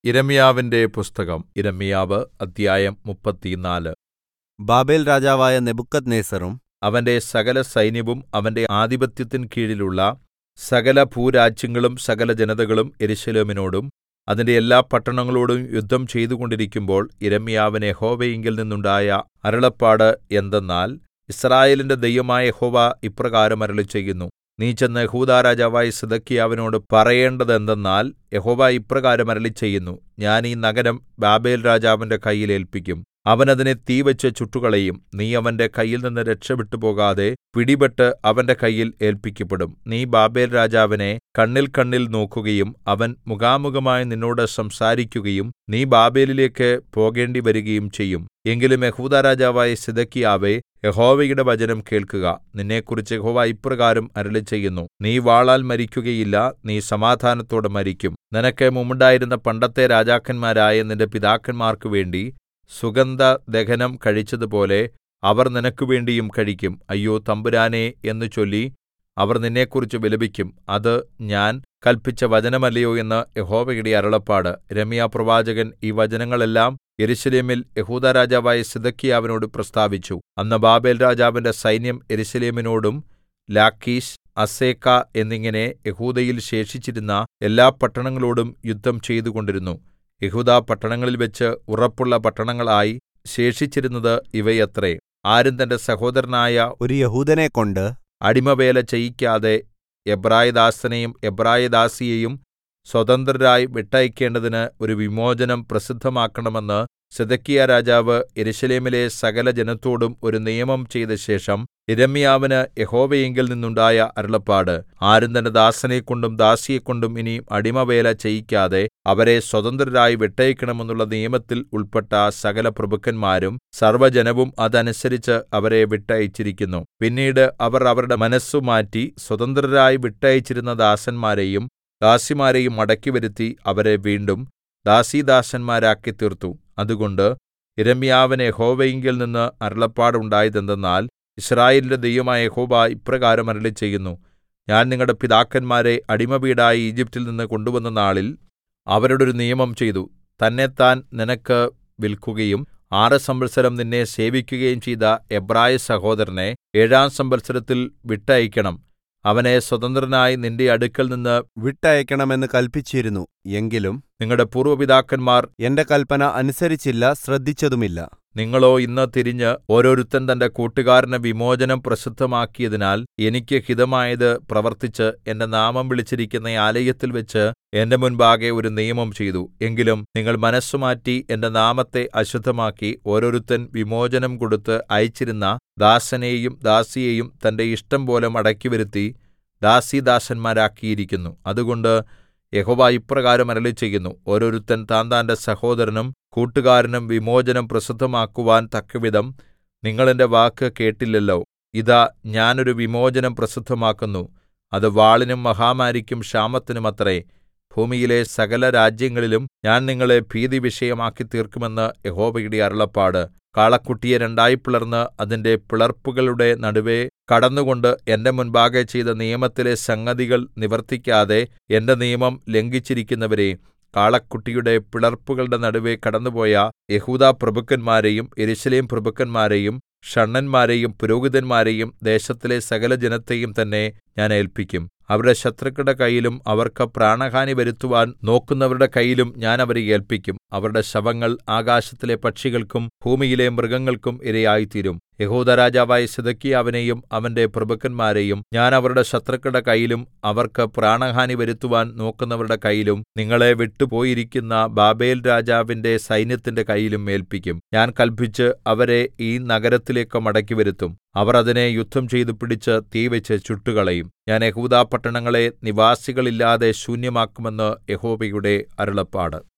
യിരെമ്യാവിന്റെ പുസ്തകം യിരെമ്യാവ് അദ്ധ്യായം മുപ്പത്തിനാല് ബാബേൽരാജാവായ നെബൂഖദ്നേസരും അവന്റെ സകലസൈന്യവും അവന്റെ ആധിപത്യത്തിൻ കീഴിലുള്ള സകലഭൂരാജ്യങ്ങളും സകലജനതകളും യെരൂശലേമിനോടും അതിന്റെ എല്ലാ പട്ടണങ്ങളോടും യുദ്ധം ചെയ്തുകൊണ്ടിരിക്കുമ്പോൾ യിരെമ്യാവിന് യഹോവയിങ്കൽ നിന്നുണ്ടായ അരുളപ്പാട് എന്തെന്നാൽ യിസ്രായേലിന്റെ ദൈവമായ യഹോവ ഇപ്രകാരം അരുളിച്ചെയ്യുന്നു നീ ചെന്ന് യെഹൂദാ രാജാവായ സിദെക്കീയാവിനോട് പറയേണ്ടതെന്തെന്നാൽ യഹോവ ഇപ്രകാരം അരുളിച്ചെയ്യുന്നു ഞാൻ ഈ നഗരം ബാബേൽരാജാവിന്റെ കയ്യിൽ ഏല്പിക്കും അവൻ അതിനെ തീവെച്ച് ചുട്ടുകളയും നീ അവന്റെ കയ്യിൽനിന്ന് രക്ഷപെട്ടുപോകാതെ പിടിപെട്ട് അവന്റെ കയ്യിൽ ഏല്പിക്കപ്പെടും നീ ബാബേൽരാജാവിനെ കണ്ണിൽകണ്ണിൽ നോക്കുകയും അവൻ മുഖാമുഖമായി നിന്നോട് സംസാരിക്കുകയും നീ ബാബേലിലേക്ക് പോകേണ്ടിവരുകയും ചെയ്യും എങ്കിലും യെഹൂദാ രാജാവായ സിദെക്കീയാവേ യഹോവയുടെ വചനം കേൾക്കുക നിന്നെക്കുറിച്ച് യഹോവ ഇപ്രകാരം അരുളിച്ചെയ്യുന്നു നീ വാളാൽ മരിക്കുകയില്ല നീ സമാധാനത്തോടെ മരിക്കും നിനക്ക് മുമ്പുണ്ടായിരുന്ന പണ്ടത്തെ രാജാക്കന്മാരായ നിന്റെ പിതാക്കന്മാർക്കു വേണ്ടി സുഗന്ധദഹനം കഴിച്ചതുപോലെ അവർ നിനക്കുവേണ്ടിയും കഴിക്കും അയ്യോ തമ്പുരാനേ എന്ന് ചൊല്ലി അവർ നിന്നെക്കുറിച്ച് വിലപിക്കും അത് ഞാൻ കല്പിച്ച വചനമല്ലയോ എന്ന് യഹോവയുടെ അരുളപ്പാട് യിരെമ്യാപ്രവാചകൻ ഈ വചനങ്ങളെല്ലാം യെരൂശലേമിൽ യെഹൂദാ രാജാവായ സിദെക്കീയാവിനോട് പ്രസ്താവിച്ചു അന്ന് ബാബേൽ രാജാവിന്റെ സൈന്യം യെരൂശലേമിനോടും ലാക്കീശ് അസേക്ക എന്നിങ്ങനെ യെഹൂദയിൽ ശേഷിച്ചിരുന്ന എല്ലാ പട്ടണങ്ങളോടും യുദ്ധം ചെയ്തുകൊണ്ടിരുന്നു യെഹൂദാ പട്ടണങ്ങളിൽവെച്ച് ഉറപ്പുള്ള പട്ടണങ്ങളായി ശേഷിച്ചിരുന്നത് ഇവയത്രേ ആരും തന്റെ സഹോദരനായ ഒരു യഹൂദനെക്കൊണ്ട് അടിമവേല ചെയ്യിക്കാതെ എബ്രായദാസനെയും എബ്രായദാസിയെയും സ്വതന്ത്രരായി വിട്ടയക്കേണ്ടതിന് ഒരു വിമോചനം പ്രസിദ്ധമാക്കണമെന്ന് സിദെക്കീയാ രാജാവ് യെരൂശലേമിലെ സകല ജനത്തോടും ഒരു നിയമം ചെയ്തശേഷം യിരെമ്യാവിന് യഹോവയിങ്കൽ നിന്നുണ്ടായ അരുളപ്പാട് ആരും തന്റെ ദാസനെക്കൊണ്ടും ദാസിയെക്കൊണ്ടും ഇനി അടിമവേല ചെയ്യിക്കാതെ അവരെ സ്വതന്ത്രരായി വിട്ടയക്കണമെന്നുള്ള നിയമത്തിൽ ഉൾപ്പെട്ട സകല പ്രഭുക്കന്മാരും സർവ്വജനവും അതനുസരിച്ച് അവരെ വിട്ടയച്ചിരിക്കുന്നു പിന്നീട് അവർ അവരുടെ മനസ്സു മാറ്റി സ്വതന്ത്രരായി വിട്ടയച്ചിരുന്ന ദാസന്മാരെയും ദാസിമാരെയും മടക്കിവരുത്തി അവരെ വീണ്ടും ദാസീദാസന്മാരാക്കി തീർത്തു അതുകൊണ്ട് യിരെമ്യാവിന് യഹോവയിങ്കൽ നിന്ന് അരുളപ്പാടുണ്ടായതെന്തെന്നാൽ യിസ്രായേലിന്റെ ദൈവമായ യഹോവ ഇപ്രകാരം അരുളിച്ചെയ്യുന്നു ഞാൻ നിങ്ങളുടെ പിതാക്കന്മാരെ അടിമവീടായി ഈജിപ്റ്റിൽ നിന്ന് കൊണ്ടുവന്ന നാളിൽ അവരോട് ഒരു നിയമം ചെയ്തു തന്നെത്താൻ നിനക്ക് വിൽക്കുകയും ആറ് സംവത്സരം നിന്നെ സേവിക്കുകയും ചെയ്ത എബ്രായ സഹോദരനെ ഏഴാം സംവത്സരത്തിൽ വിട്ടയക്കണം അവനെ സ്വതന്ത്രനായി നിന്റെ അടുക്കൽ നിന്ന് വിട്ടയക്കണമെന്ന് കല്പിച്ചിരുന്നു എങ്കിലും നിങ്ങളുടെ പൂർവ്വ പിതാക്കന്മാർ എന്റെ കല്പന അനുസരിച്ചില്ല ശ്രദ്ധിച്ചതുമില്ല നിങ്ങളോ ഇന്ന് തിരിഞ്ഞ് ഓരോരുത്തൻ തന്റെ കൂട്ടുകാരന് വിമോചനം പ്രസിദ്ധമാക്കിയതിനാൽ എനിക്ക് ഹിതമായത് പ്രവർത്തിച്ച് എന്റെ നാമം വിളിച്ചിരിക്കുന്ന ആലയത്തിൽ വെച്ച് എന്റെ മുൻപാകെ ഒരു നിയമം ചെയ്തു എങ്കിലും നിങ്ങൾ മനസ്സുമാറ്റി എന്റെ നാമത്തെ അശുദ്ധമാക്കി ഓരോരുത്തൻ വിമോചനം കൊടുത്ത് അയച്ചിരുന്ന ദാസനെയും ദാസിയെയും തന്റെ ഇഷ്ടം പോലെ മടക്കിവരുത്തി ദാസീദാസന്മാരാക്കിയിരിക്കുന്നു അതുകൊണ്ട് യഹോവ ഇപ്രകാരം അരുളിച്ചെയ്യുന്നു ഓരോരുത്തൻ താന്താന്റെ സഹോദരനും കൂട്ടുകാരനും വിമോചനം പ്രസിദ്ധമാക്കുവാൻ തക്കവിധം നിങ്ങൾ എന്റെ വാക്ക് കേട്ടില്ലല്ലോ ഇതാ ഞാൻ ഒരു വിമോചനം പ്രസിദ്ധമാക്കുന്നു അത് വാളിനും മഹാമാരിക്കും ക്ഷാമത്തിനുമത്രേ ഭൂമിയിലെ സകല രാജ്യങ്ങളിലും ഞാൻ നിങ്ങളെ ഭീതിവിഷയമാക്കി തീർക്കുമെന്ന് യഹോവയുടെ അരുളപ്പാട് കാളക്കുട്ടിയെ രണ്ടായി പിളർന്ന് അതിന്റെ പിളർപ്പുകളുടെ നടുവെ കടന്നുകൊണ്ട് എന്റെ മുൻപാകെ ചെയ്ത നിയമത്തിലെ സംഗതികൾ നിവർത്തിക്കാതെ എന്റെ നിയമം ലംഘിച്ചിരിക്കുന്നവരെ കാളക്കുട്ടിയുടെ പിളർപ്പുകളുടെ നടുവെ കടന്നുപോയ യെഹൂദാ പ്രഭുക്കന്മാരെയും യെരൂശലേം പ്രഭുക്കന്മാരെയും ഷണ്ഡന്മാരെയും പുരോഹിതന്മാരെയും ദേശത്തിലെ സകല ജനത്തെയും തന്നെ ഞാൻ ഏല്പിക്കും അവരുടെ ശത്രുക്കളുടെ കയ്യിലും അവർക്ക് പ്രാണഹാനി വരുത്തുവാൻ നോക്കുന്നവരുടെ കയ്യിലും ഞാൻ അവരെ ഏല്പിക്കും അവരുടെ ശവങ്ങൾ ആകാശത്തിലെ പക്ഷികൾക്കും ഭൂമിയിലെ മൃഗങ്ങൾക്കും ഇരയായിത്തീരും യഹൂദാ രാജാവായ സിദെക്കീയാവിനെയും അവന്റെ പ്രഭുക്കന്മാരെയും ഞാൻ അവരുടെ ശത്രുക്കളുടെ കയ്യിലും അവർക്ക് പ്രാണഹാനി വരുത്തുവാൻ നോക്കുന്നവരുടെ കയ്യിലും നിങ്ങളെ വിട്ടുപോയിരിക്കുന്ന ബാബേൽ രാജാവിന്റെ സൈന്യത്തിന്റെ കയ്യിലും ഏല്പിക്കും ഞാൻ കല്പിച്ച് അവരെ ഈ നഗരത്തിലേക്ക് മടക്കിവരുത്തും അവർ അതിനെ യുദ്ധം ചെയ്ത് പിടിച്ച് തീവെച്ച് ചുട്ടുകളയും ഞാൻ യഹൂദാ പട്ടണങ്ങളെ നിവാസികളില്ലാതെ ശൂന്യമാക്കുമെന്ന് യഹോവയുടെ അരുളപ്പാട്